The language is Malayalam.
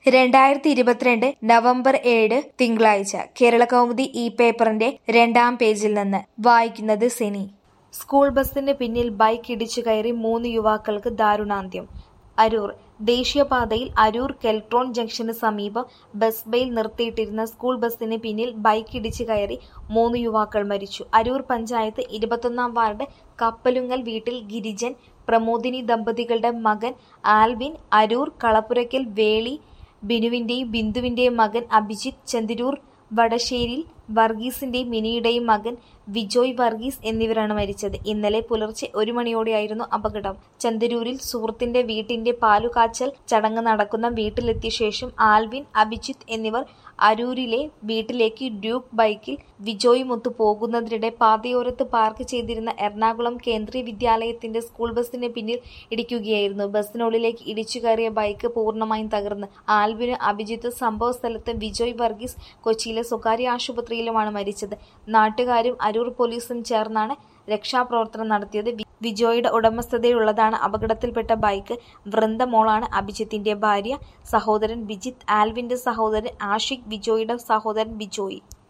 രണ്ടായിരത്തി ഇരുപത്തിരണ്ട് നവംബർ ഏഴ് തിങ്കളാഴ്ച കേരളകൗമുദി ഈ പേപ്പറിന്റെ രണ്ടാം പേജിൽ നിന്ന് വായിക്കുന്നത് സിനി സ്കൂൾ ബസിന് പിന്നിൽ ബൈക്ക് ഇടിച്ചു കയറി മൂന്ന് യുവാക്കൾക്ക് ദാരുണാന്ത്യം അരൂർ ദേശീയപാതയിൽ അരൂർ കെൽട്രോൺ ജംഗ്ഷന് സമീപം ബസ് ബെയിൽ നിർത്തിയിട്ടിരുന്ന സ്കൂൾ ബസിന് പിന്നിൽ ബൈക്ക് ഇടിച്ചു കയറി മൂന്ന് യുവാക്കൾ മരിച്ചു അരൂർ പഞ്ചായത്ത് ഇരുപത്തൊന്നാം വാർഡ് കപ്പലുങ്ങൽ വീട്ടിൽ ഗിരിജൻ പ്രമോദിനി ദമ്പതികളുടെ മകൻ ആൽവിൻ അരൂർ കളപ്പുരയ്ക്കൽ വേളി ബിനുവിന്റെയും ബിന്ദുവിന്റെയും മകൻ അഭിജിത്ത് ചെന്തിരൂർ വടശ്ശേരിൽ വർഗീസിന്റെയും മിനിയുടെയും മകൻ വിജോയ് വർഗീസ് എന്നിവരാണ് മരിച്ചത് ഇന്നലെ പുലർച്ചെ ഒരു മണിയോടെയായിരുന്നു അപകടം ചന്ദരൂരിൽ സുഹൃത്തിന്റെ വീട്ടിന്റെ പാലുകാച്ചൽ ചടങ്ങ് നടക്കുന്ന വീട്ടിലെത്തിയ ശേഷം ആൽവിൻ അഭിജിത്ത് എന്നിവർ അരൂരിലെ വീട്ടിലേക്ക് ഡ്യൂക്ക് ബൈക്കിൽ വിജോയുമൊത്തു പോകുന്നതിനിടെ പാതയോരത്ത് പാർക്ക് ചെയ്തിരുന്ന എറണാകുളം കേന്ദ്രീയ വിദ്യാലയത്തിന്റെ സ്കൂൾ ബസിന് പിന്നിൽ ഇടിക്കുകയായിരുന്നു ബസിനുള്ളിലേക്ക് ഇടിച്ചു കയറിയ ബൈക്ക് പൂർണ്ണമായും തകർന്ന് ആൽവിന് അഭിജിത്ത് സംഭവ സ്ഥലത്ത് വിജോയ് വർഗീസ് കൊച്ചിയിലെ സ്വകാര്യ ആശുപത്രിയിലുമാണ് മരിച്ചത് നാട്ടുകാരും അരൂർ പോലീസും ചേർന്നാണ് രക്ഷാപ്രവർത്തനം നടത്തിയത് വിജോയുടെ ഉടമസ്ഥതയിലുള്ളതാണ് അപകടത്തിൽപ്പെട്ട ബൈക്ക് വൃന്ദ മോളാണ് അഭിജിത്തിന്റെ ഭാര്യ സഹോദരൻ വിജിത്ത് ആൽവിന്റെ സഹോദരൻ ആഷിഖ് വിജോയുടെ സഹോദരൻ ബിജോയ്